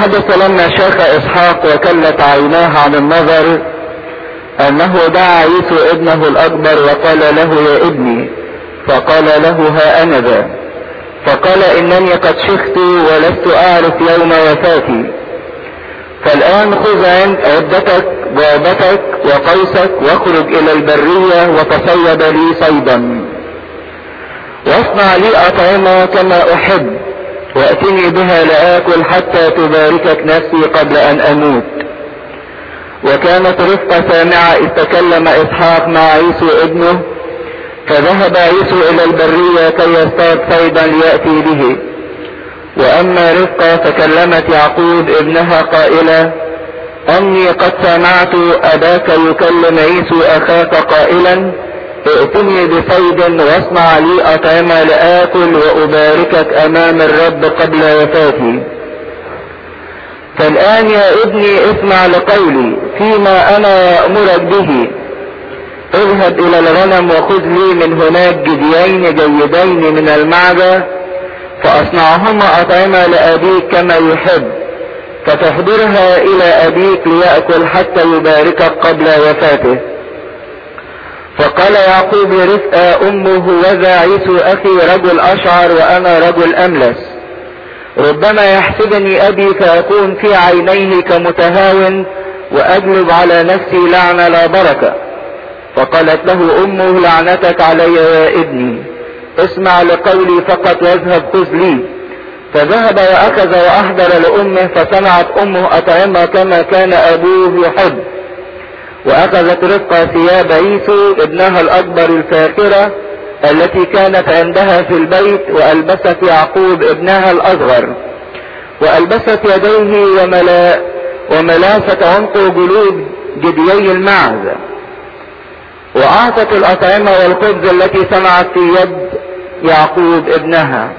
وحدث لما شاك اسحاق وكلت عيناه عن النظر انه دعا عيسو ابنه الاكبر وقال له يا ابني فقال له ها انا ذا فقال انني قد شخت ولست اعرف يوم وفاتي فالان خذ عدتك جابتك وقوسك واخرج الى البرية وتصيد لي صيدا واصنع لي اطعمة كما احب واتني بها لاكل حتى تباركك نفسي قبل ان اموت وكانت رفقة سامعة اذ تكلم اسحاق مع عيسو ابنه فذهب عيسو الى البرية كي يصطاد صيدا ليأتي به واما رفقة فكلمت يعقوب ابنها قائلة اني قد سمعت اباك يكلم عيسو اخاك قائلا ائتني بصيد واصنع لي اطعمة لاكل واباركك امام الرب قبل وفاتي فالان يا ابني اسمع لقولي فيما انا يأمرك به اذهب الى الغنم وخذ لي من هناك جديين جيدين من المعدة فاصنعهما اطعمة لابيك كما يحب فتحضرها الى ابيك ليأكل حتى يباركك قبل وفاته فقال يعقوب لرفقة امه وذا عيسو اخي رجل اشعر وانا رجل املس ربما يحسبني ابي فاكون في عينيه كمتهاون واجلب على نفسي لعنة لا بركة فقالت له امه لعنتك علي يا ابني اسمع لقولي فقط واذهب خذ لي فذهب واخذ واحضر لامه فصنعت امه اطعمة كما كان ابوه يحب واخذت رفقة ثياب عيسو ابنها الاكبر الفاخرة التي كانت عندها في البيت والبست يعقوب ابنها الاصغر والبست يديه وملا وملاست عنقه جلود جديي المعز واعطت الاطعمة والخبز التي صنعت في يد يعقوب ابنها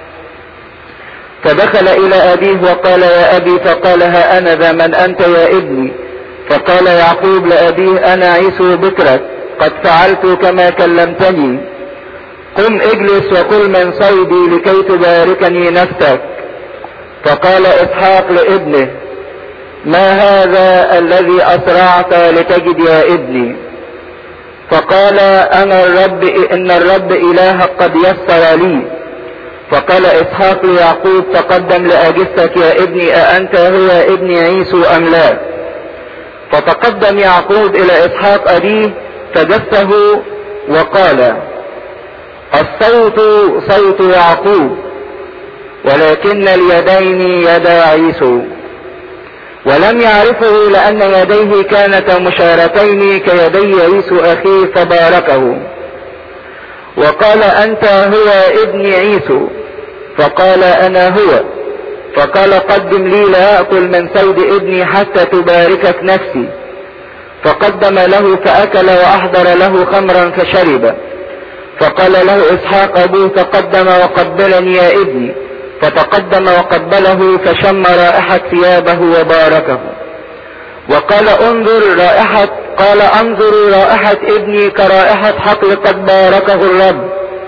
فدخل الى ابيه وقال يا ابي فقال ها انا ذا من انت يا ابني فقال يعقوب لابيه انا عيسو بكرك قد فعلت كما كلمتني قم اجلس وكل من صيدي لكي تباركني نفسك فقال اسحاق لابنه ما هذا الذي اسرعت لتجد يا ابني فقال انا الرب ان الرب الهك قد يسر لي فقال اسحاق ليعقوب تقدم لاجسك يا ابني اانت هو ابني عيسو ام لا فتقدم يعقوب الى اسحاق ابيه فجسه وقال الصوت صوت يعقوب ولكن اليدين يدا عيسو ولم يعرفه لان يديه كانتا مشارتين كيدي عيسو اخيه فباركه وقال انت هو ابن عيسو فقال انا هو فقال قدم لي لاكل من سود ابني حتى تباركك نفسي فقدم له فاكل واحضر له خمرا فشرب فقال له اسحاق ابوه تقدم وقبلني يا ابني فتقدم وقبله فشم رائحة ثيابه وباركه وقال انظر رائحة قال انظروا رائحة ابني كرائحة حقل قد باركه الرب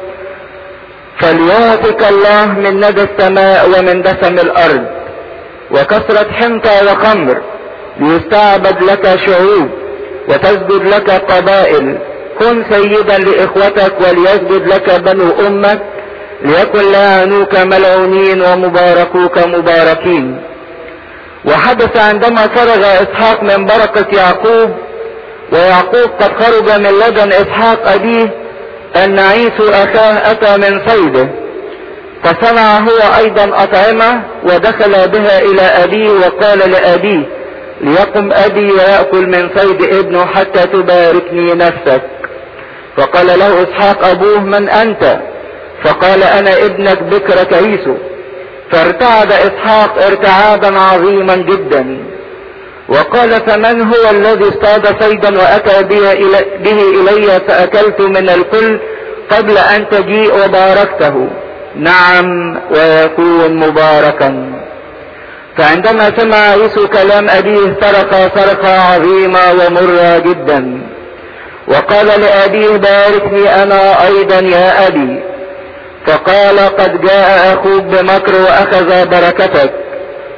فليعطك الله من ندى السماء ومن دسم الارض وكثرة حنطة وخمر ليستعبد لك شعوب وتسجد لك قبائل كن سيدا لاخوتك وليسجد لك بنو امك ليكن لعنوك ملعونين ومباركوك مباركين وحدث عندما فرغ اسحاق من بركة يعقوب ويعقوب قد خرج من لدن اسحاق ابيه ان عيسو اخاه اتى من صيده فصنع هو ايضا اطعمة ودخل بها الى ابيه وقال لابيه ليقم ابي ويأكل من صيد ابنه حتى تباركني نفسك فقال له اسحاق ابوه من انت فقال انا ابنك بكرة عيسو فارتعد اسحاق ارتعادا عظيما جدا وقال فمن هو الذي اصطاد صيدا واتى به الي, به إلي فاكلت من الكل قبل ان تجيء وباركته نعم ويكون مباركا فعندما سمع عيسو كلام ابيه صرخ صرخة عظيمة ومرة جدا وقال لابيه باركني انا ايضا يا ابي فقال قد جاء اخوك بمكر واخذ بركتك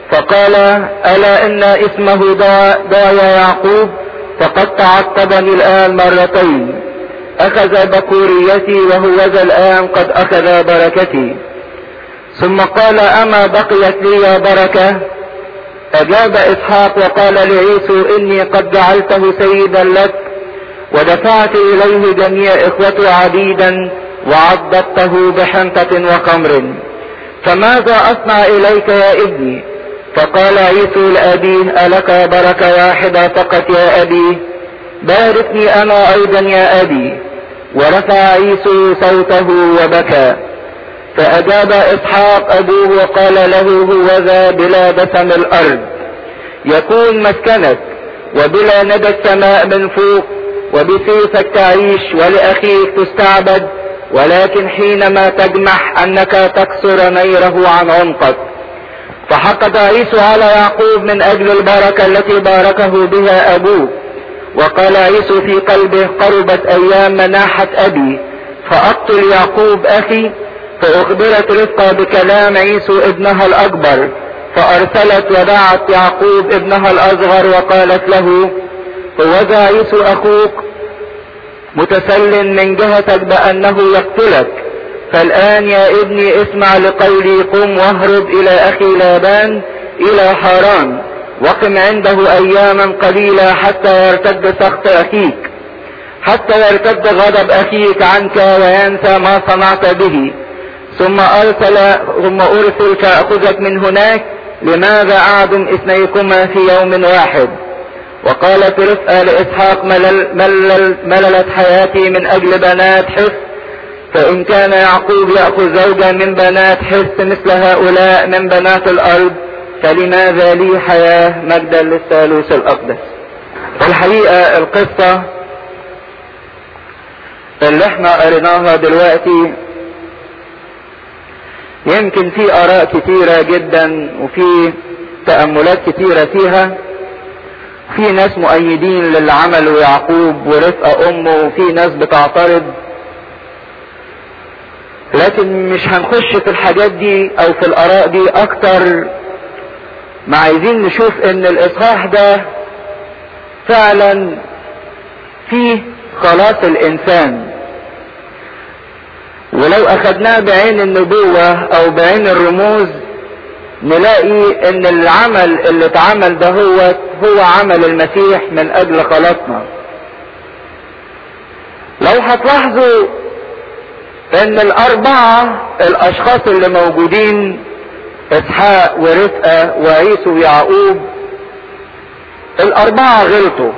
فقال ألا إن اسمه ضايا يعقوب فقد تعقبني الآن مرتين أخذ بكوريتي وهو ذا الآن قد أخذ بركتي ثم قال أما بقيت لي بركة أجاب إسحاق وقال لعيسو إني قد جعلته سيدا لك ودفعت إليه جميع إخوته عبيدا وعضدته بحنطة وخمر فماذا أصنع إليك يا ابني فقال عيسو لأبيه ألك بركة واحدة فقط يا أبي باركني أنا أيضا يا أبي ورفع عيسو صوته وبكى فأجاب إسحاق أبوه وقال له هو ذا بلا دسم الأرض يكون مسكنك وبلا ندى السماء من فوق وبسيفك تعيش ولأخيك تستعبد ولكن حينما تجمح أنك تكسر نيره عن عنقك فحقد عيسو على يعقوب من أجل البركة التي باركه بها أبوه وقال عيسو في قلبه قربت أيام مناحة أبي فأقتل يعقوب أخي فأخبرت رفقة بكلام عيسو ابنها الأكبر فأرسلت ودعت يعقوب ابنها الأصغر وقالت له هوذا عيسو أخوك متسل من جهتك بأنه يقتلك فالآن يا ابني اسمع لقولي قم واهرب إلى أخي لابان إلى حاران وقم عنده أياما قليلة حتى يرتد سخط أخيك حتى يرتد غضب أخيك عنك وينسى ما صنعت به ثم أرسل ثم أرسل فأخذك من هناك لماذا أعدم اثنيكما في يوم واحد وقالت رفقة لإسحاق ملل ملل مللت حياتي من أجل بنات حس فإن كان يعقوب يأخذ زوجا من بنات حس مثل هؤلاء من بنات الأرض فلماذا لي حياة مجدا للثالوث الأقدس الحقيقة القصة اللي احنا قريناها دلوقتي يمكن في آراء كتيرة جدا وفي تأملات كتيرة فيها في ناس مؤيدين للي عمله يعقوب ورفقة أمه وفي ناس بتعترض لكن مش هنخش في الحاجات دي أو في الآراء دي أكتر ما عايزين نشوف إن الإصحاح ده فعلا فيه خلاص الإنسان ولو أخدناه بعين النبوة أو بعين الرموز نلاقي ان العمل اللي اتعمل ده هو هو عمل المسيح من اجل خلاصنا لو هتلاحظوا ان الاربعة الاشخاص اللي موجودين اسحاق ورفقة وعيسو ويعقوب الاربعة غلطوا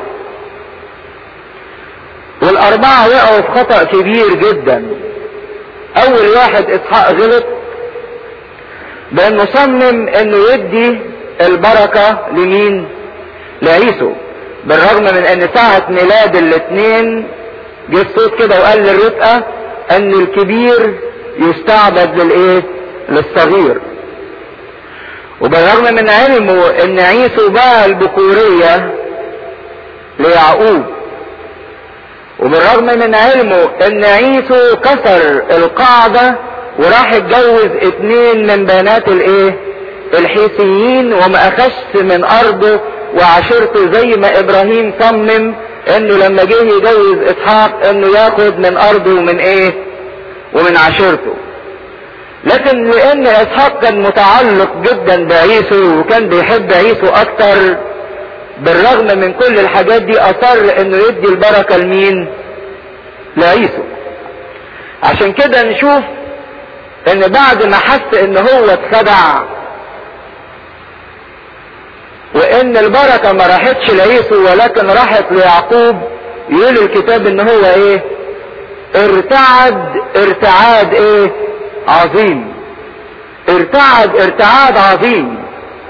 والاربعة وقعوا في خطأ كبير جدا اول واحد اسحاق غلط بانه صمم انه يدي البركة لمين لعيسو بالرغم من ان ساعة ميلاد الاثنين جه الصوت كده وقال للرفقة ان الكبير يستعبد للايه للصغير وبالرغم من علمه ان عيسو باع البكورية ليعقوب وبالرغم من علمه ان عيسو كسر القاعدة وراح اتجوز اتنين من بنات الايه الحيثيين وما اخش من ارضه وعشيرته زي ما ابراهيم صمم انه لما جه يجوز اسحاق انه ياخد من ارضه ومن ايه ومن عشيرته لكن لان اسحاق كان متعلق جدا بعيسو وكان بيحب عيسو اكتر بالرغم من كل الحاجات دي اصر انه يدي البركة لمين لعيسو عشان كده نشوف ان بعد ما حس ان هو اتخدع وان البركة ما راحتش لعيسو ولكن راحت ليعقوب يقول الكتاب ان هو ايه ارتعد ارتعاد ايه عظيم ارتعد ارتعاد عظيم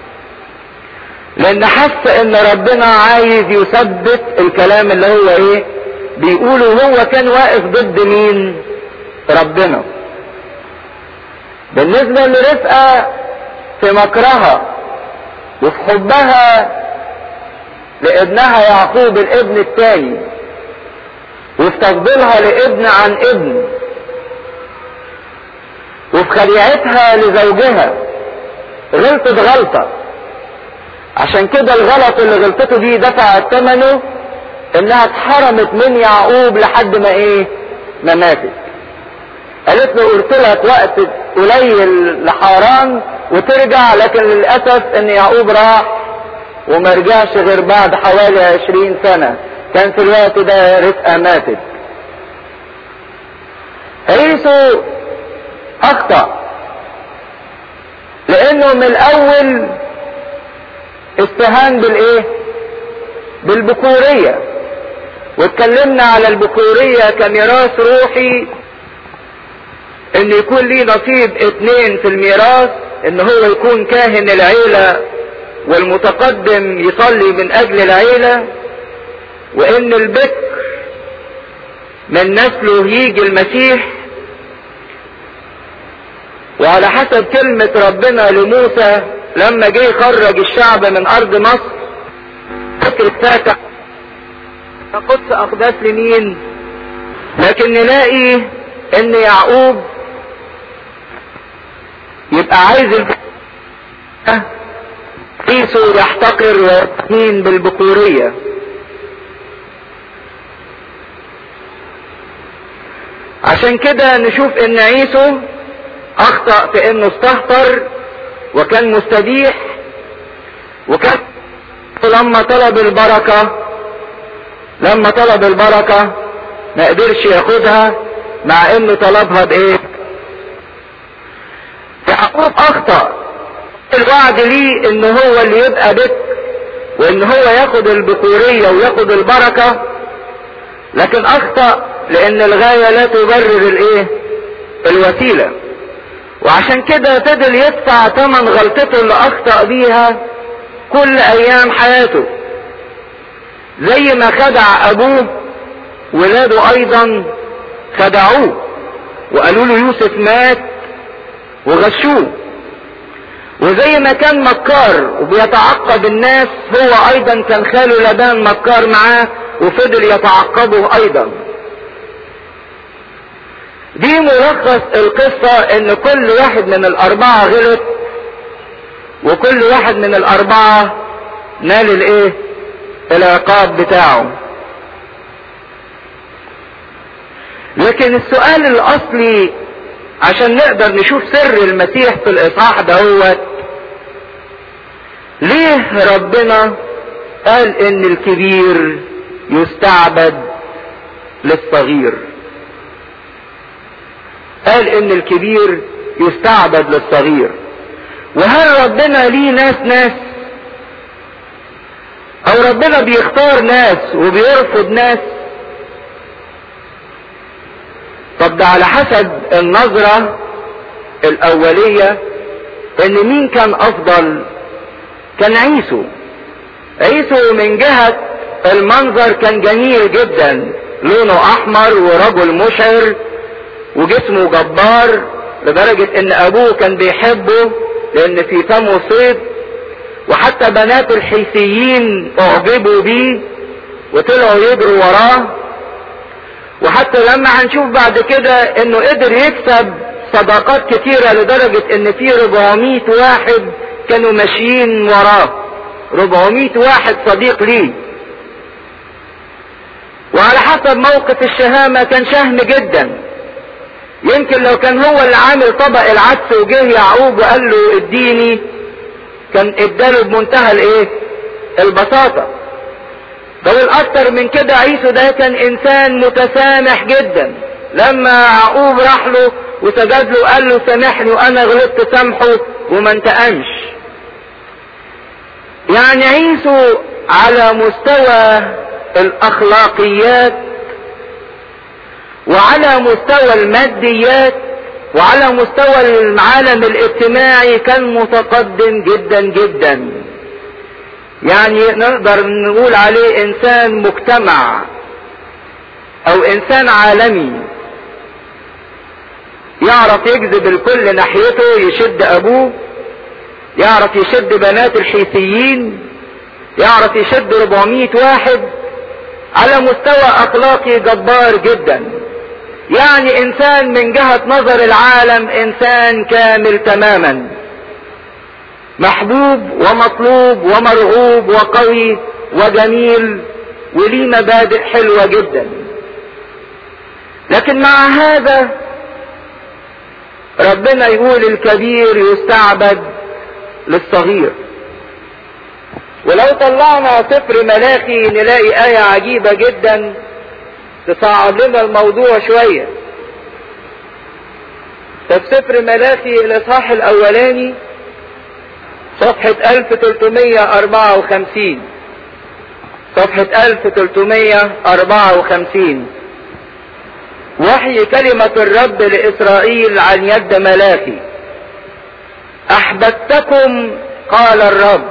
لان حس ان ربنا عايز يثبت الكلام اللي هو ايه بيقوله هو كان واقف ضد مين ربنا بالنسبة لرفقة في مكرها وفي حبها لابنها يعقوب الابن التاني وفي تفضيلها لابن عن ابن وفي خديعتها لزوجها غلطت غلطة عشان كده الغلط اللي غلطته دي دفعت ثمنه انها اتحرمت من يعقوب لحد ما ايه ما ماتت قالت له قلت لك وقت قليل لحاران وترجع لكن للاسف ان يعقوب راح وما رجعش غير بعد حوالي عشرين سنة كان في الوقت ده رفقة ماتت عيسو اخطأ لانه من الاول استهان بالايه بالبكورية واتكلمنا على البكورية كميراث روحي ان يكون ليه نصيب اتنين في الميراث ان هو يكون كاهن العيلة والمتقدم يصلي من اجل العيلة وان البكر من نسله يجي المسيح وعلى حسب كلمة ربنا لموسى لما جه يخرج الشعب من ارض مصر فكر فاتح قدس اقداس لمين لكن نلاقي ان يعقوب يبقى عايز الب... عيسو يحتقر ويستهين بالبكورية عشان كده نشوف ان عيسو اخطأ في انه استهتر وكان مستبيح وكان لما طلب البركة لما طلب البركة ما قدرش ياخدها مع انه طلبها بايه يعقوب اخطأ الوعد ليه ان هو اللي يبقى بك وان هو ياخد البكورية وياخد البركة لكن اخطأ لان الغاية لا تبرر الايه الوسيلة وعشان كده فضل يدفع ثمن غلطته اللي اخطأ بيها كل ايام حياته زي ما خدع ابوه ولاده ايضا خدعوه وقالوا له يوسف مات وغشوه وزي ما كان مكار وبيتعقب الناس هو ايضا كان خاله لبان مكار معاه وفضل يتعقبه ايضا دي ملخص القصة ان كل واحد من الاربعة غلط وكل واحد من الاربعة نال الايه العقاب بتاعه لكن السؤال الاصلي عشان نقدر نشوف سر المسيح في الاصحاح دهوت ليه ربنا قال ان الكبير يستعبد للصغير قال ان الكبير يستعبد للصغير وهل ربنا ليه ناس ناس او ربنا بيختار ناس وبيرفض ناس طب ده على حسب النظرة الاولية ان مين كان افضل كان عيسو عيسو من جهة المنظر كان جميل جدا لونه احمر ورجل مشعر وجسمه جبار لدرجة ان ابوه كان بيحبه لان في فمه صيد وحتى بنات الحيثيين اعجبوا بيه وطلعوا يجروا وراه وحتى لما هنشوف بعد كده انه قدر يكسب صداقات كتيرة لدرجة ان في 400 واحد كانوا ماشيين وراه 400 واحد صديق ليه وعلى حسب موقف الشهامة كان شهم جدا يمكن لو كان هو اللي عامل طبق العدس وجه يعقوب وقال له اديني كان اداله بمنتهى الايه البساطة بل اكتر من كده عيسو ده كان انسان متسامح جدا لما يعقوب راح له وسجد له قال له سامحني وانا غلطت سامحه وما انتقمش يعني عيسو على مستوى الاخلاقيات وعلى مستوى الماديات وعلى مستوى العالم الاجتماعي كان متقدم جدا جدا يعني نقدر نقول عليه انسان مجتمع او انسان عالمي يعرف يجذب الكل ناحيته يشد ابوه يعرف يشد بنات الحيثيين يعرف يشد 400 واحد على مستوى اخلاقي جبار جدا يعني انسان من جهة نظر العالم انسان كامل تماما محبوب ومطلوب ومرغوب وقوي وجميل وليه مبادئ حلوة جدا لكن مع هذا ربنا يقول الكبير يستعبد للصغير ولو طلعنا سفر ملاخي نلاقي آية عجيبة جدا تصعب لنا الموضوع شوية ففي سفر ملاخي الإصحاح الأولاني صفحة 1354 صفحة 1354 وحي كلمة الرب لإسرائيل عن يد ملاخي أحببتكم قال الرب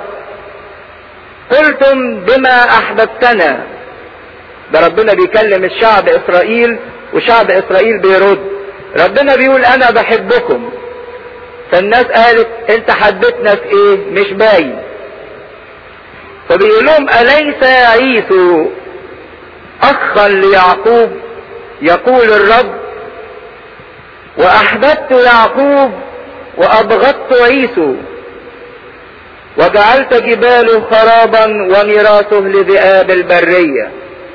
قلتم بما أحببتنا ده ربنا بيكلم الشعب إسرائيل وشعب إسرائيل بيرد ربنا بيقول أنا بحبكم فالناس قالت أنت حبيتنا في إيه مش باين فبيقول لهم أليس عيسو أخا ليعقوب يقول الرب وأحببت يعقوب وأبغضت عيسو وجعلت جباله خرابا وميراثه لذئاب البرية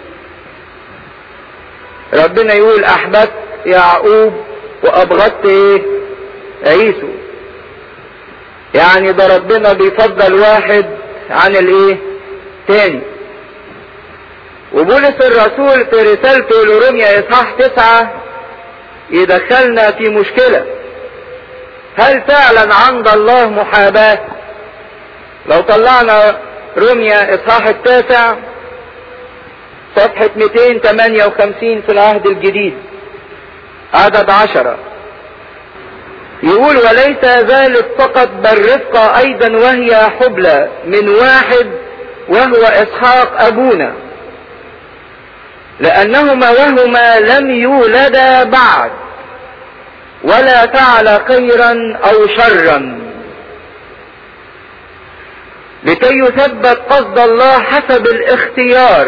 ربنا يقول أحببت يعقوب وأبغضت إيه عيسو يعني ده ربنا بيفضل واحد عن الايه تاني وبولس الرسول في رسالته لروميا اصحاح تسعة يدخلنا في مشكلة هل فعلا عند الله محاباة لو طلعنا روميا اصحاح التاسع صفحة 258 في العهد الجديد عدد عشرة يقول وليس ذلك فقط بل رفقة ايضا وهي حبلى من واحد وهو اسحاق ابونا لانهما وهما لم يولدا بعد ولا فعل خيرا او شرا لكي يثبت قصد الله حسب الاختيار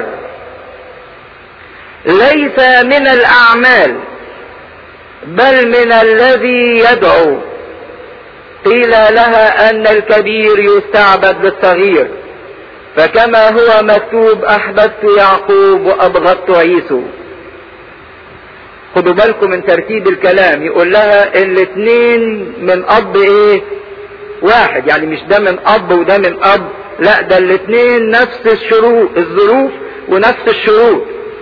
ليس من الاعمال بل من الذي يدعو قيل لها ان الكبير يستعبد للصغير فكما هو مكتوب احببت يعقوب وابغضت عيسو خدوا بالكم من ترتيب الكلام يقول لها الاثنين من اب ايه واحد يعني مش ده من اب وده من اب لا ده الاثنين نفس الشروط الظروف ونفس الشروط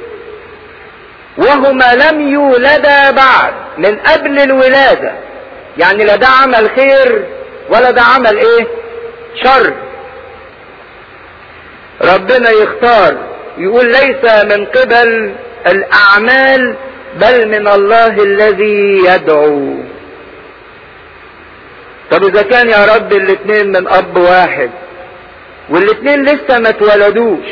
وهما لم يولدا بعد من قبل الولادة يعني لا ده عمل خير ولا ده عمل ايه شر ربنا يختار يقول ليس من قبل الاعمال بل من الله الذي يدعو طب اذا كان يا رب الاثنين من اب واحد والاثنين لسه ما اتولدوش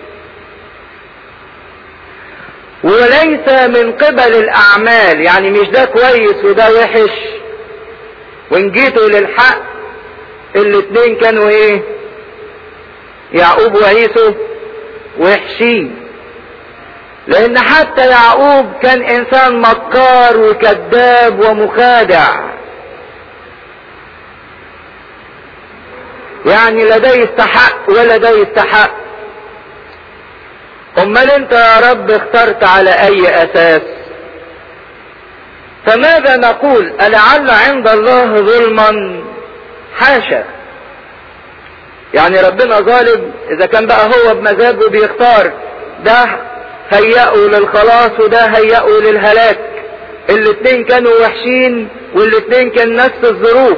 وليس من قبل الاعمال يعني مش ده كويس وده وحش وان جيتوا للحق الاتنين كانوا ايه يعقوب وعيسو وحشين لان حتى يعقوب كان انسان مكار وكذاب ومخادع يعني لا ده يستحق ولا ده يستحق امال انت يا رب اخترت على اي اساس فماذا نقول ألعل عند الله ظلما حاشا يعني ربنا ظالم اذا كان بقى هو بمزاجه بيختار ده هيئه للخلاص وده هيئه للهلاك الاتنين كانوا وحشين والاتنين كان نفس الظروف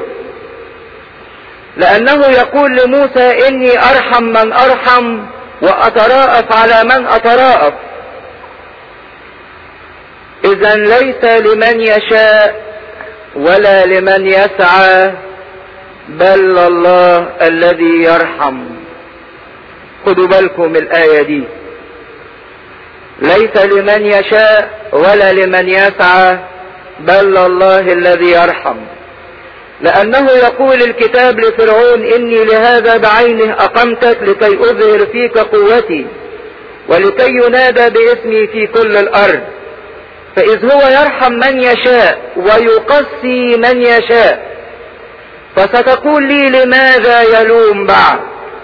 لانه يقول لموسى اني ارحم من ارحم واتراءف على من اتراءف اذا ليس لمن يشاء ولا لمن يسعى بل الله الذي يرحم خدوا بالكم الايه دي ليس لمن يشاء ولا لمن يسعى بل الله الذي يرحم لأنه يقول الكتاب لفرعون إني لهذا بعينه أقمتك لكي أظهر فيك قوتي ولكي ينادى باسمي في كل الأرض فإذ هو يرحم من يشاء ويقسي من يشاء فستقول لي لماذا يلوم بعد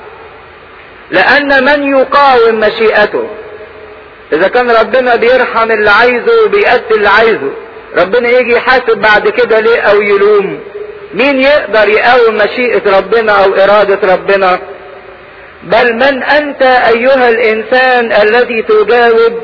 لان من يقاوم مشيئته اذا كان ربنا بيرحم اللي عايزه وبيأتي اللي عايزه ربنا يجي يحاسب بعد كده ليه او يلوم مين يقدر يقاوم مشيئة ربنا او ارادة ربنا بل من انت ايها الانسان الذي تجاوب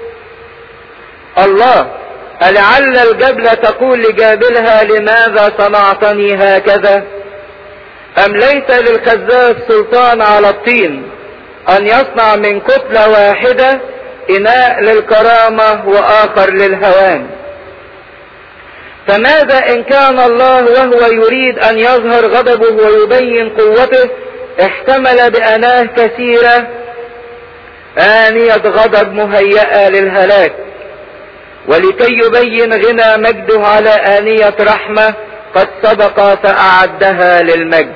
الله ألعل الجبلة تقول لجابلها لماذا صنعتني هكذا أم ليس للخزاف سلطان على الطين أن يصنع من كتلة واحدة إناء للكرامة وآخر للهوان فماذا إن كان الله وهو يريد أن يظهر غضبه ويبين قوته احتمل بأناه كثيرة آنية غضب مهيئة للهلاك ولكي يبين غنى مجده على آنية رحمة قد سبق فأعدها للمجد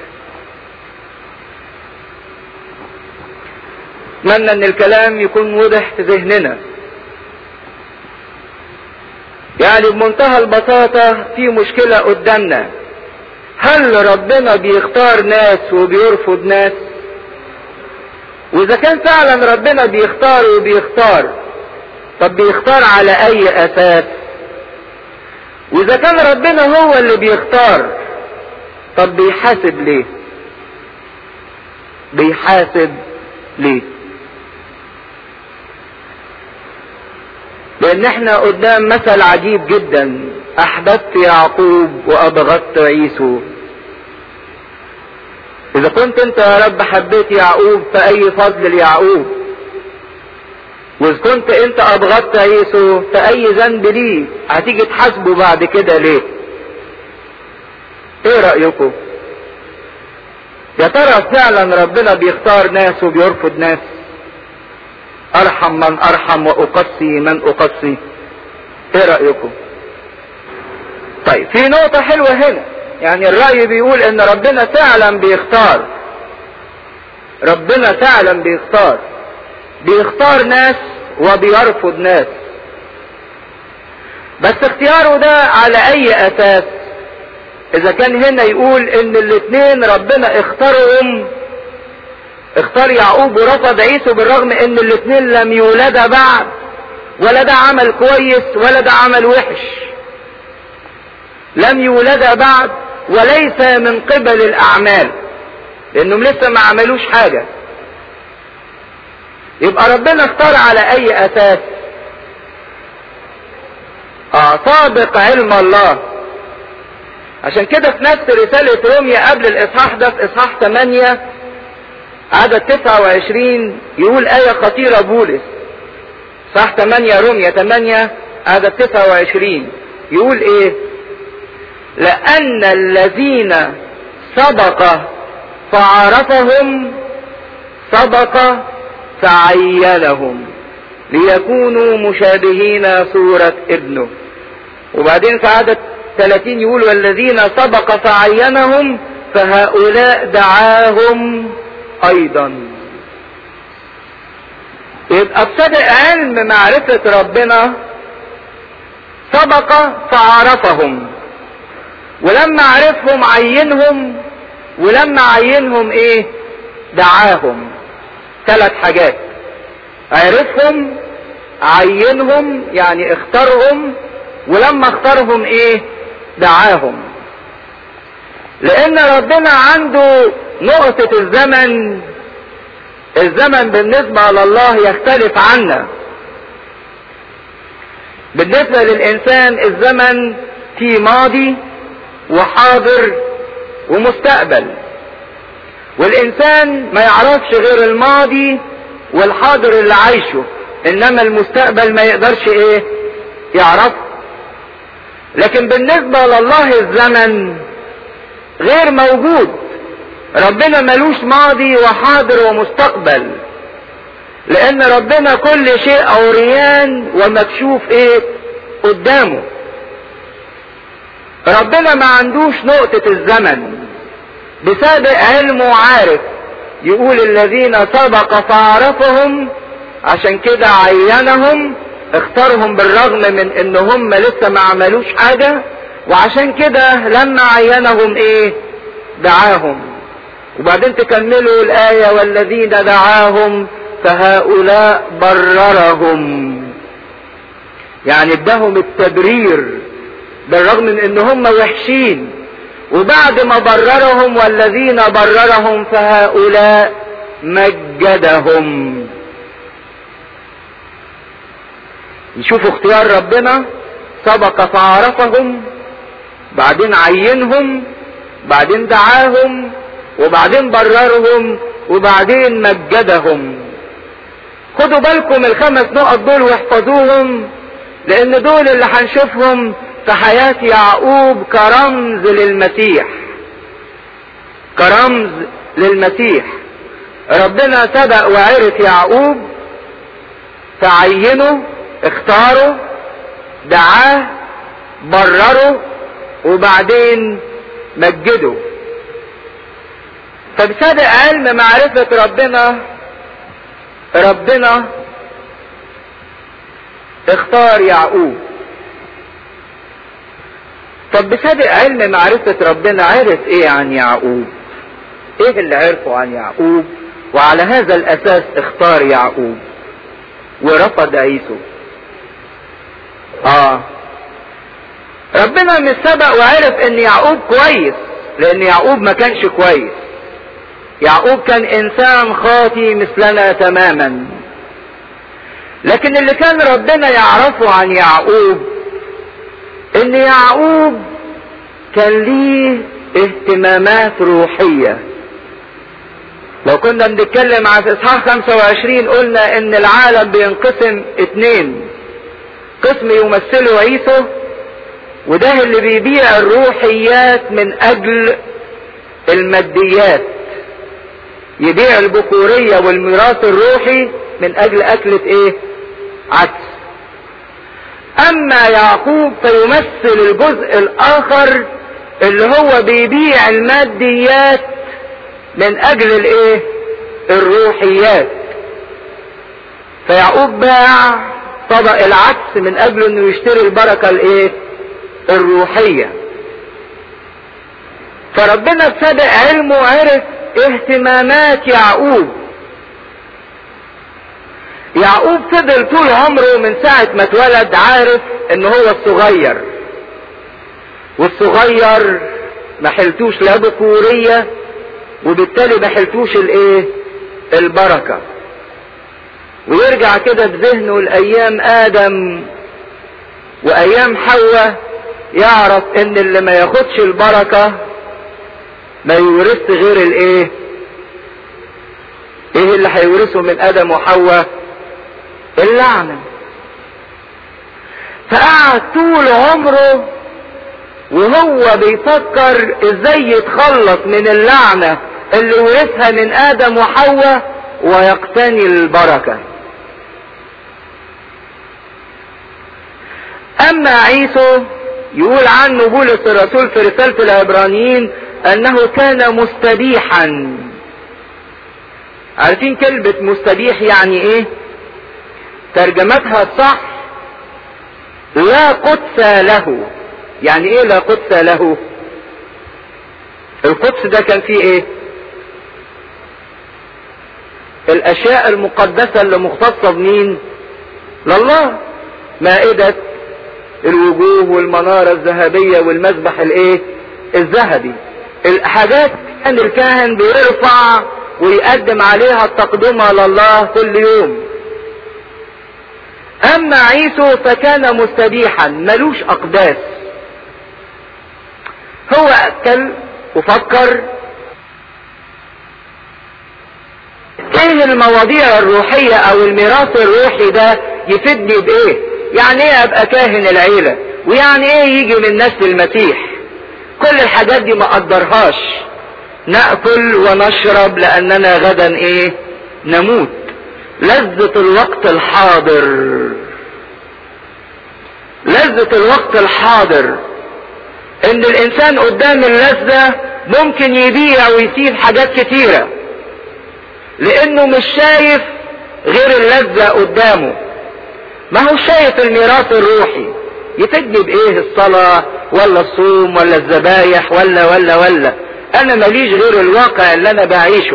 اتمنى ان الكلام يكون واضح في ذهننا يعني بمنتهى البساطة في مشكلة قدامنا هل ربنا بيختار ناس وبيرفض ناس واذا كان فعلا ربنا بيختار وبيختار طب بيختار على اي اساس واذا كان ربنا هو اللي بيختار طب بيحاسب ليه بيحاسب ليه لان احنا قدام مثل عجيب جدا احببت يعقوب وابغضت عيسو اذا كنت انت يا رب حبيت يعقوب فاي فضل ليعقوب واذا كنت انت ابغضت عيسو فاي ذنب ليه هتيجي تحاسبه بعد كده ليه ايه رايكم يا ترى فعلا ربنا بيختار ناس وبيرفض ناس ارحم من ارحم واقصي من اقصي ايه رايكم طيب في نقطه حلوه هنا يعني الراي بيقول ان ربنا فعلا بيختار ربنا فعلا بيختار بيختار ناس وبيرفض ناس بس اختياره ده على اي اساس اذا كان هنا يقول ان الاثنين ربنا اختارهم اختار يعقوب ورفض عيسو بالرغم ان الاثنين لم يولدا بعد ولا ده عمل كويس ولا ده عمل وحش لم يولدا بعد وليس من قبل الاعمال لانهم لسه ما عملوش حاجه يبقى ربنا اختار على اي اساس اه سابق علم الله عشان كده في نفس رسالة روميا قبل الاصحاح ده في اصحاح 8 عدد 29 يقول آية خطيرة بولس صح 8 روميا 8 عدد 29 يقول ايه لأن الذين سبق فعرفهم سبق فعينهم ليكونوا مشابهين صورة ابنه وبعدين في عدد 30 يقول والذين سبق فعينهم فهؤلاء دعاهم ايضا يبقى بصدق علم معرفة ربنا سبق فعرفهم ولما عرفهم عينهم ولما عينهم ايه دعاهم ثلاث حاجات عرفهم عينهم يعني اختارهم ولما اختارهم ايه دعاهم لان ربنا عنده نقطة الزمن الزمن بالنسبة لله يختلف عنا بالنسبة للإنسان الزمن في ماضي وحاضر ومستقبل والإنسان ما يعرفش غير الماضي والحاضر اللي عايشه إنما المستقبل ما يقدرش إيه يعرفه لكن بالنسبة لله الزمن غير موجود ربنا ملوش ماضي وحاضر ومستقبل لان ربنا كل شيء عريان ومكشوف ايه قدامه ربنا ما عندوش نقطة الزمن بسابق علمه عارف يقول الذين سبق فعرفهم عشان كده عينهم اختارهم بالرغم من ان هم لسه ما عملوش حاجة وعشان كده لما عينهم ايه دعاهم وبعدين تكملوا الآية والذين دعاهم فهؤلاء بررهم يعني ادهم التبرير بالرغم من ان هم وحشين وبعد ما بررهم والذين بررهم فهؤلاء مجدهم يشوفوا اختيار ربنا سبق فعرفهم بعدين عينهم بعدين دعاهم وبعدين بررهم وبعدين مجدهم خدوا بالكم الخمس نقط دول واحفظوهم لان دول اللي هنشوفهم في حياة يعقوب كرمز للمسيح كرمز للمسيح ربنا سبق وعرف يعقوب فعينه اختاره دعاه برره وبعدين مجده فبصدق علم معرفة ربنا ربنا اختار يعقوب طب بصدق علم معرفة ربنا عرف ايه عن يعقوب ايه اللي عرفه عن يعقوب وعلى هذا الاساس اختار يعقوب ورفض عيسو اه ربنا مش سبق وعرف ان يعقوب كويس لان يعقوب ما كانش كويس يعقوب كان انسان خاطي مثلنا تماما لكن اللي كان ربنا يعرفه عن يعقوب ان يعقوب كان ليه اهتمامات روحية لو كنا بنتكلم عن اصحاح 25 قلنا ان العالم بينقسم اتنين قسم يمثله عيسو وده اللي بيبيع الروحيات من اجل الماديات يبيع البكورية والميراث الروحي من اجل اكلة ايه عدس اما يعقوب فيمثل الجزء الاخر اللي هو بيبيع الماديات من اجل الايه الروحيات فيعقوب باع طبق العدس من اجل انه يشتري البركة الايه الروحية فربنا بصدق علمه عرف اهتمامات يعقوب يعقوب فضل طول عمره من ساعة ما اتولد عارف ان هو الصغير والصغير ما حلتوش لا بكورية وبالتالي ما حلتوش الايه البركة ويرجع كده بذهنه الايام ادم وايام حواء يعرف ان اللي ما ياخدش البركة ما يورث غير الايه ايه اللي هيورثه من ادم وحواء اللعنة فقعد طول عمره وهو بيفكر ازاي يتخلص من اللعنة اللي ورثها من ادم وحواء ويقتني البركة اما عيسو يقول عنه بولس الرسول في رسالة العبرانيين انه كان مستبيحا عارفين كلمة مستبيح يعني ايه ترجمتها الصح لا قدس له يعني ايه لا قدس له القدس ده كان فيه ايه الاشياء المقدسة اللي مختصة بمين لله مائدة الوجوه والمنارة الذهبية والمذبح الايه الذهبي الحاجات كان الكاهن بيرفع ويقدم عليها التقدمة لله كل يوم اما عيسو فكان مستبيحا ملوش اقداس هو اكل وفكر ايه المواضيع الروحية او الميراث الروحي ده يفيدني بايه يعني ايه ابقى كاهن العيلة ويعني ايه يجي من نسل المسيح كل الحاجات دي ما قدرهاش نأكل ونشرب لاننا غدا ايه نموت لذة الوقت الحاضر لذة الوقت الحاضر ان الانسان قدام اللذة ممكن يبيع ويسيب حاجات كتيرة لانه مش شايف غير اللذة قدامه ما هو شايف الميراث الروحي يفيدني بايه الصلاة ولا الصوم ولا الذبايح ولا ولا ولا انا ماليش غير الواقع اللي انا بعيشه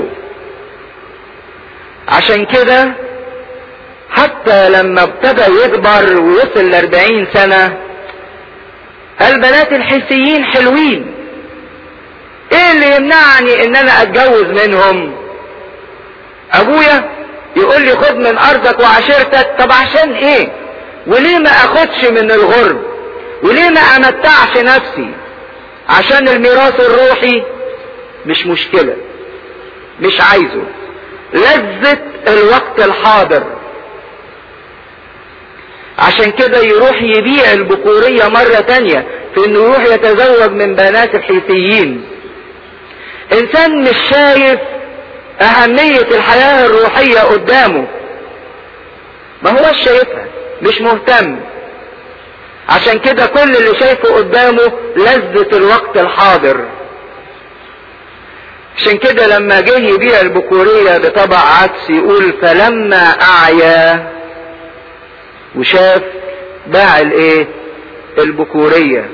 عشان كده حتى لما ابتدى يكبر ووصل لاربعين سنة البنات الحسيين حلوين ايه اللي يمنعني ان انا اتجوز منهم ابويا يقول لي خد من ارضك وعشيرتك طب عشان ايه وليه ما اخدش من الغرب وليه ما امتعش نفسي عشان الميراث الروحي مش مشكلة مش عايزه لذة الوقت الحاضر عشان كده يروح يبيع البكورية مرة تانية في انه يروح يتزوج من بنات الحيثيين انسان مش شايف اهمية الحياة الروحية قدامه ما هو شايفها مش مهتم عشان كده كل اللي شايفه قدامه لذة الوقت الحاضر عشان كده لما جه يبيع البكورية بطبع عكس يقول فلما اعيا وشاف باع الايه البكورية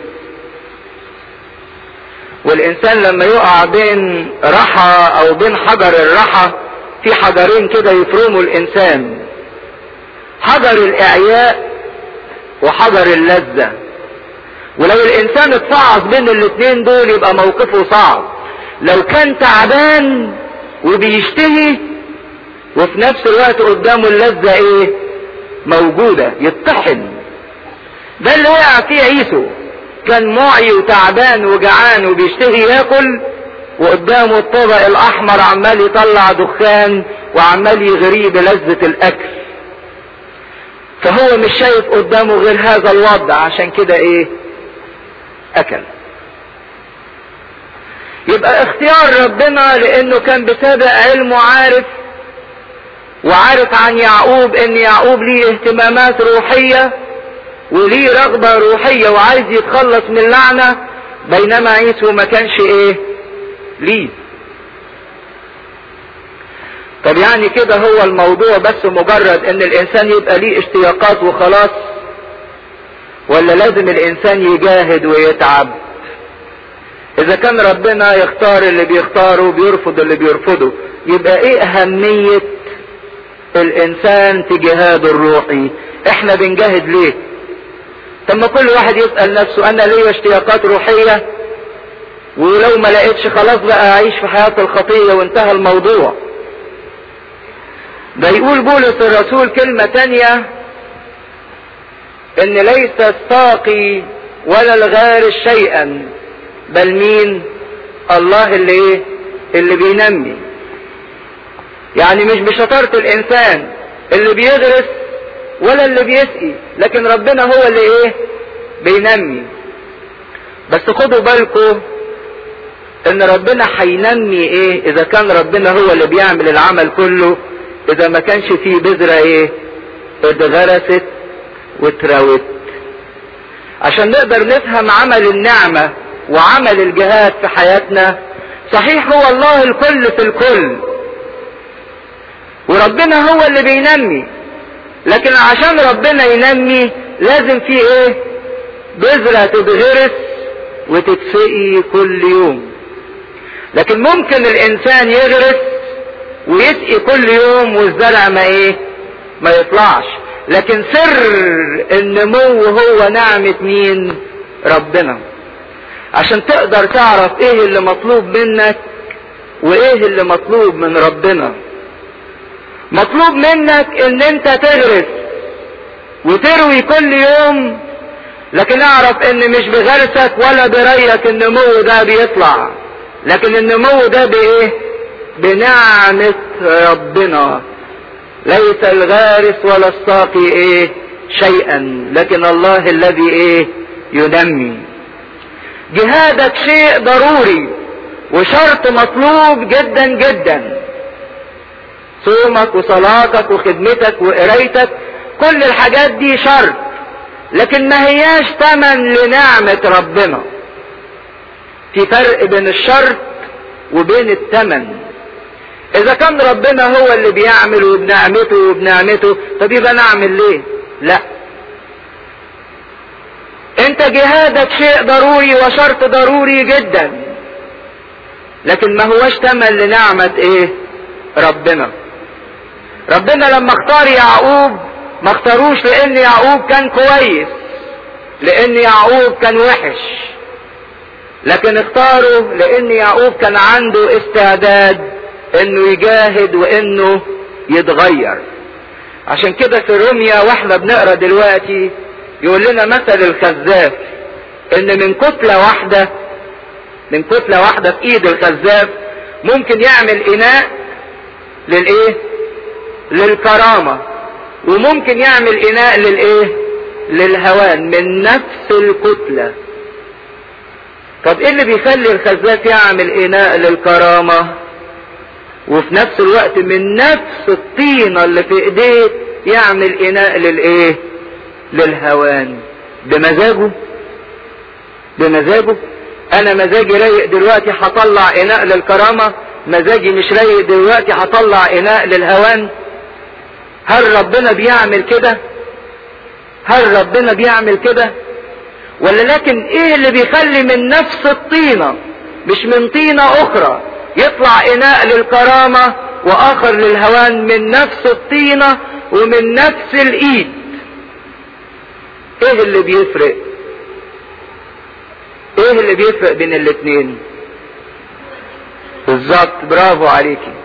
والانسان لما يقع بين رحى او بين حجر الرحى في حجرين كده يفرموا الانسان حجر الاعياء وحجر اللذة ولو الانسان اتفعص بين الاتنين دول يبقى موقفه صعب لو كان تعبان وبيشتهي وفي نفس الوقت قدامه اللذة ايه موجودة يطحن ده اللي وقع فيه عيسو كان معي وتعبان وجعان وبيشتهي ياكل وقدامه الطبق الاحمر عمال يطلع دخان وعمال يغريه بلذة الاكل فهو مش شايف قدامه غير هذا الوضع عشان كده ايه اكل يبقى اختيار ربنا لانه كان بسابق علمه عارف وعارف عن يعقوب ان يعقوب ليه اهتمامات روحية وليه رغبة روحية وعايز يتخلص من اللعنة بينما عيسو ما كانش ايه ليه طب يعني كده هو الموضوع بس مجرد ان الانسان يبقى ليه اشتياقات وخلاص ولا لازم الانسان يجاهد ويتعب اذا كان ربنا يختار اللي بيختاره بيرفض اللي بيرفضه يبقى ايه اهمية الانسان في جهاده الروحي احنا بنجاهد ليه طب ما كل واحد يسأل نفسه انا ليا اشتياقات روحية ولو ما لقيتش خلاص بقى اعيش في حياة الخطية وانتهى الموضوع ده يقول بولس الرسول كلمة تانية ان ليس الساقي ولا الغارس شيئا بل مين الله اللي ايه اللي بينمي يعني مش بشطارة الانسان اللي بيغرس ولا اللي بيسقي لكن ربنا هو اللي ايه بينمي بس خدوا بالكم ان ربنا هينمي ايه اذا كان ربنا هو اللي بيعمل العمل كله اذا ما كانش فيه بذرة ايه اتغرست واتروت عشان نقدر نفهم عمل النعمة وعمل الجهاد في حياتنا صحيح هو الله الكل في الكل وربنا هو اللي بينمي لكن عشان ربنا ينمي لازم في ايه بذرة تتغرس وتتسقي كل يوم لكن ممكن الانسان يغرس ويسقي كل يوم والزرع ما ايه ما يطلعش لكن سر النمو هو نعمة مين ربنا عشان تقدر تعرف ايه اللي مطلوب منك وايه اللي مطلوب من ربنا مطلوب منك ان انت تغرس وتروي كل يوم لكن اعرف ان مش بغرسك ولا بريك النمو ده بيطلع لكن النمو ده بايه بنعمة ربنا ليس الغارس ولا الساقي ايه شيئا لكن الله الذي ايه ينمي جهادك شيء ضروري وشرط مطلوب جدا جدا صومك وصلاتك وخدمتك وقرايتك كل الحاجات دي شرط لكن ما هياش تمن لنعمة ربنا في فرق بين الشرط وبين التمن اذا كان ربنا هو اللي بيعمل وبنعمته وبنعمته طب يبقى نعمل ليه لا انت جهادك شيء ضروري وشرط ضروري جدا لكن ما هوش تمن لنعمة ايه ربنا ربنا لما اختار يعقوب ما اختاروش لان يعقوب كان كويس لان يعقوب كان وحش لكن اختاروا لان يعقوب كان عنده استعداد انه يجاهد وانه يتغير عشان كده في روميا واحنا بنقرا دلوقتي يقول لنا مثل الخزاف ان من كتلة واحدة من كتلة واحدة في ايد الخزاف ممكن يعمل اناء للايه للكرامة وممكن يعمل اناء للايه للهوان من نفس الكتلة طب ايه اللي بيخلي الخزاف يعمل اناء للكرامة وفي نفس الوقت من نفس الطينة اللي في ايديه يعمل اناء للايه للهوان بمزاجه بمزاجه انا مزاجي رايق دلوقتي هطلع اناء للكرامة مزاجي مش رايق دلوقتي هطلع اناء للهوان هل ربنا بيعمل كده هل ربنا بيعمل كده ولا لكن ايه اللي بيخلي من نفس الطينة مش من طينة اخرى يطلع اناء للكرامة واخر للهوان من نفس الطينة ومن نفس الايد ايه اللي بيفرق ايه اللي بيفرق بين الاتنين بالظبط برافو عليكي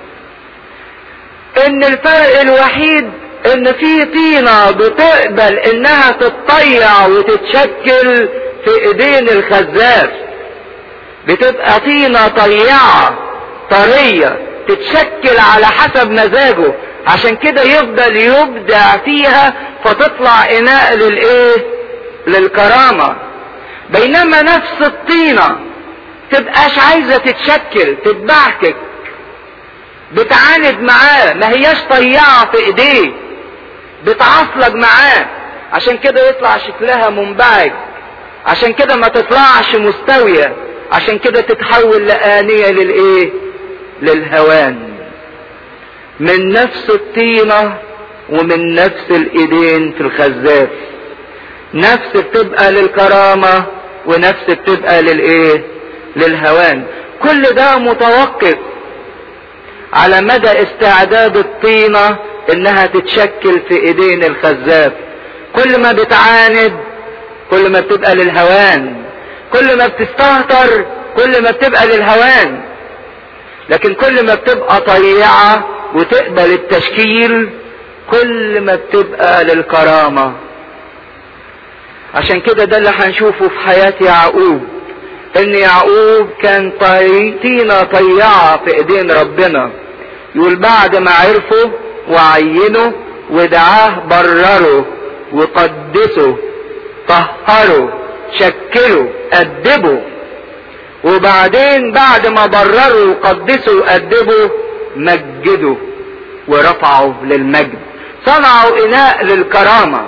ان الفرق الوحيد ان في طينة بتقبل انها تتطيع وتتشكل في ايدين الخزاف بتبقى طينة طيعة طرية تتشكل على حسب مزاجه عشان كده يفضل يبدع فيها فتطلع اناء للايه للكرامة بينما نفس الطينة تبقاش عايزة تتشكل تتبعكك بتعاند معاه ما هياش طيعة في ايديه بتعصلج معاه عشان كده يطلع شكلها منبعج عشان كده ما تطلعش مستوية عشان كده تتحول لآنية للايه للهوان من نفس الطينة ومن نفس الايدين في الخزاف نفس بتبقى للكرامة ونفس بتبقى للايه للهوان كل ده متوقف على مدى استعداد الطينة انها تتشكل في ايدين الخزاف كل ما بتعاند كل ما بتبقى للهوان كل ما بتستهتر كل ما بتبقى للهوان لكن كل ما بتبقى طيعة وتقبل التشكيل كل ما بتبقى للكرامة عشان كده ده اللي هنشوفه في حياة يعقوب ان يعقوب كان طينة طيعة في ايدين ربنا يقول بعد ما عرفه وعينه ودعاه برره وقدسه طهره شكله أدبه وبعدين بعد ما برره وقدسه وأدبه مجده ورفعه للمجد صنعوا إناء للكرامة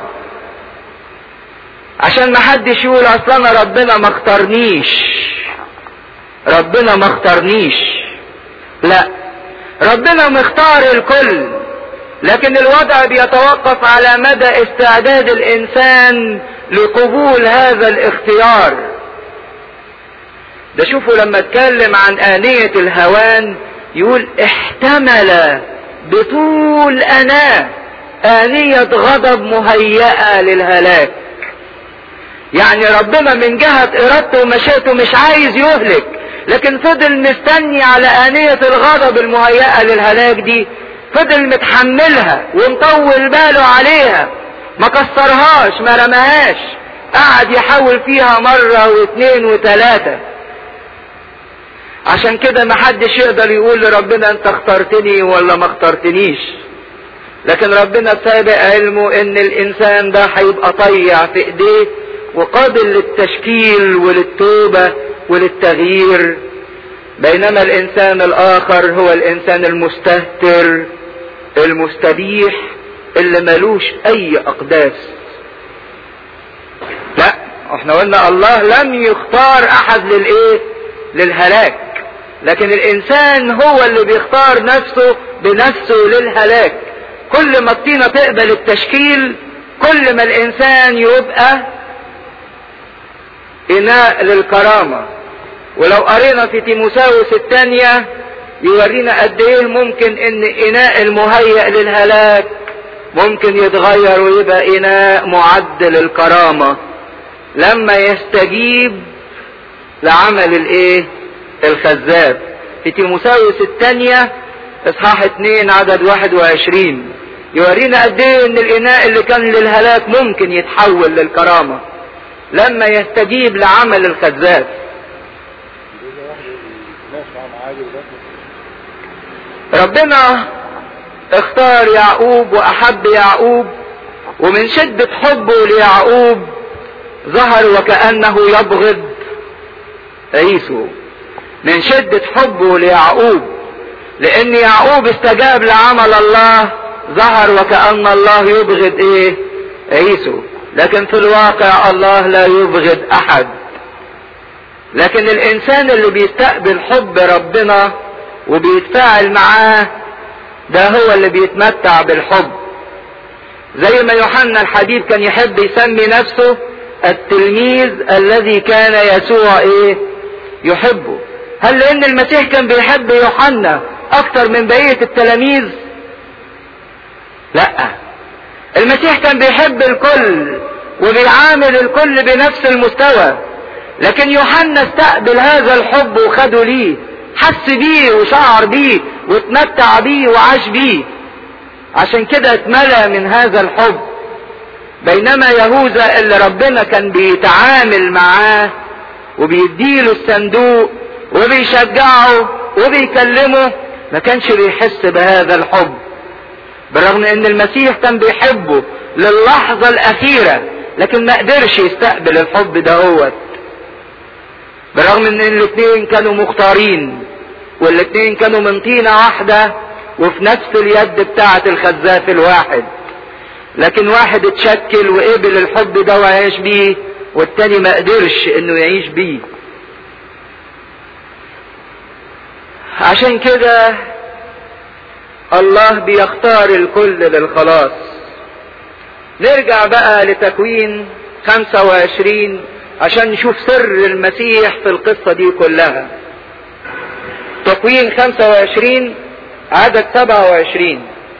عشان ما حدش يقول اصل انا ربنا ما اختارنيش ربنا ما اختارنيش لا ربنا مختار الكل لكن الوضع بيتوقف على مدى استعداد الانسان لقبول هذا الاختيار ده شوفوا لما اتكلم عن آنية الهوان يقول احتمل بطول أناه آنية غضب مهيئة للهلاك يعني ربنا من جهة ارادته ومشيئته مش عايز يهلك لكن فضل مستني على آنية الغضب المهيئة للهلاك دي فضل متحملها ومطول باله عليها ما كسرهاش ما رماهاش قعد يحاول فيها مرة واثنين وثلاثة عشان كده ما حدش يقدر يقول لربنا انت اخترتني ولا ما اخترتنيش لكن ربنا سابق علمه ان الانسان ده هيبقى طيع في ايديه وقابل للتشكيل وللتوبة وللتغيير بينما الانسان الاخر هو الانسان المستهتر المستبيح اللي ملوش اي اقداس لا احنا قلنا الله لم يختار احد للايه للهلاك لكن الانسان هو اللي بيختار نفسه بنفسه للهلاك كل ما الطينة تقبل التشكيل كل ما الانسان يبقى اناء للكرامة ولو قرينا في تيموساوس الثانية يورينا قد ايه ممكن ان اناء المهيأ للهلاك ممكن يتغير ويبقى اناء معد للكرامة لما يستجيب لعمل الايه الخزاب في تيموساوس الثانية اصحاح 2 عدد 21 يورينا قد ايه ان الاناء اللي كان للهلاك ممكن يتحول للكرامة لما يستجيب لعمل الخزاب ربنا اختار يعقوب واحب يعقوب ومن شدة حبه ليعقوب ظهر وكأنه يبغض عيسو من شدة حبه ليعقوب لان يعقوب استجاب لعمل الله ظهر وكأن الله يبغض ايه عيسو لكن في الواقع الله لا يبغض احد لكن الانسان اللي بيستقبل حب ربنا وبيتفاعل معاه ده هو اللي بيتمتع بالحب زي ما يوحنا الحبيب كان يحب يسمي نفسه التلميذ الذي كان يسوع ايه يحبه هل لان المسيح كان بيحب يوحنا اكتر من بقية التلاميذ لا المسيح كان بيحب الكل وبيعامل الكل بنفس المستوى لكن يوحنا استقبل هذا الحب وخده ليه حس بيه وشعر بيه واتمتع بيه وعاش بيه عشان كده اتملى من هذا الحب بينما يهوذا اللي ربنا كان بيتعامل معاه وبيديله الصندوق وبيشجعه وبيكلمه ما كانش بيحس بهذا الحب بالرغم ان المسيح كان بيحبه للحظة الاخيرة لكن ما قدرش يستقبل الحب دهوت بالرغم ان الاثنين كانوا مختارين والاثنين كانوا من طينة واحدة وفي نفس اليد بتاعة الخزاف الواحد لكن واحد اتشكل وقبل الحب ده وعيش بيه والتاني ما قدرش انه يعيش بيه عشان كده الله بيختار الكل للخلاص نرجع بقى لتكوين 25 عشان نشوف سر المسيح في القصة دي كلها تكوين 25 عدد 27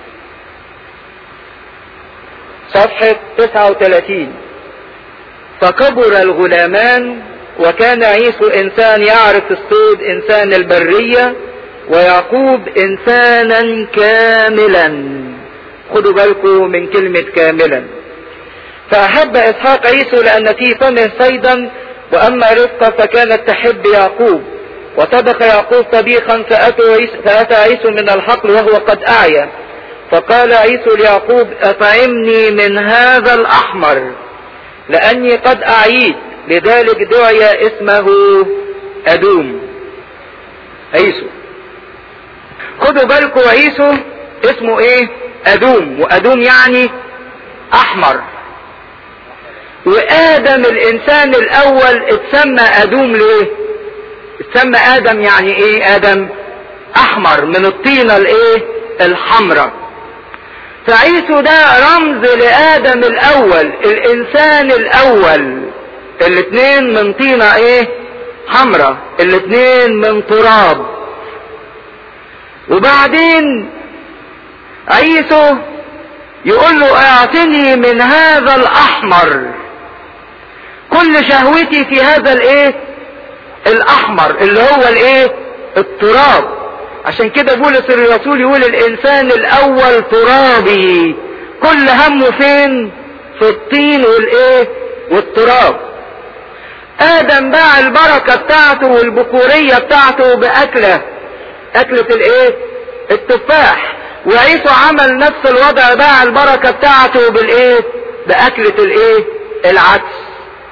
صفحة 39 فكبر الغلامان وكان عيسو انسان يعرف الصيد انسان البرية ويعقوب انسانا كاملا خدوا بالكم من كلمة كاملا فأحب إسحاق عيسو لأن في فمه صيدا وأما رفقة فكانت تحب يعقوب وطبخ يعقوب طبيخا فأتى عيسو من الحقل وهو قد أعيا فقال عيسو ليعقوب أطعمني من هذا الأحمر لأني قد أعيت لذلك دعي اسمه أدوم عيسو خدوا بالكم عيسو اسمه ايه أدوم وأدوم يعني أحمر وآدم الإنسان الأول اتسمى أدوم ليه؟ اتسمى آدم يعني إيه آدم؟ أحمر من الطينة الإيه؟ الحمراء. فعيسو ده رمز لآدم الأول الإنسان الأول الاتنين من طينة إيه؟ حمراء الاتنين من تراب. وبعدين عيسو يقول له اعطني من هذا الأحمر كل شهوتي في هذا الايه الاحمر اللي هو الايه التراب عشان كده بولس الرسول يقول الانسان الاول ترابي كل همه فين في الطين والايه والتراب ادم باع البركه بتاعته والبكوريه بتاعته باكله اكله الايه التفاح وعيسو عمل نفس الوضع باع البركه بتاعته بالايه باكله الايه العدس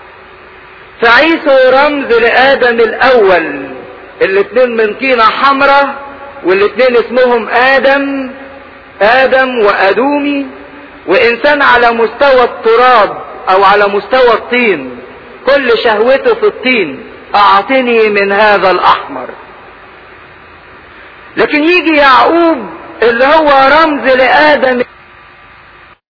فعيسو رمز لآدم الأول الاتنين من طينة حمراء والاتنين اسمهم آدم آدم وأدومي وإنسان على مستوى التراب أو على مستوى الطين كل شهوته في الطين أعطني من هذا الأحمر لكن يجي يعقوب اللي هو رمز لآدم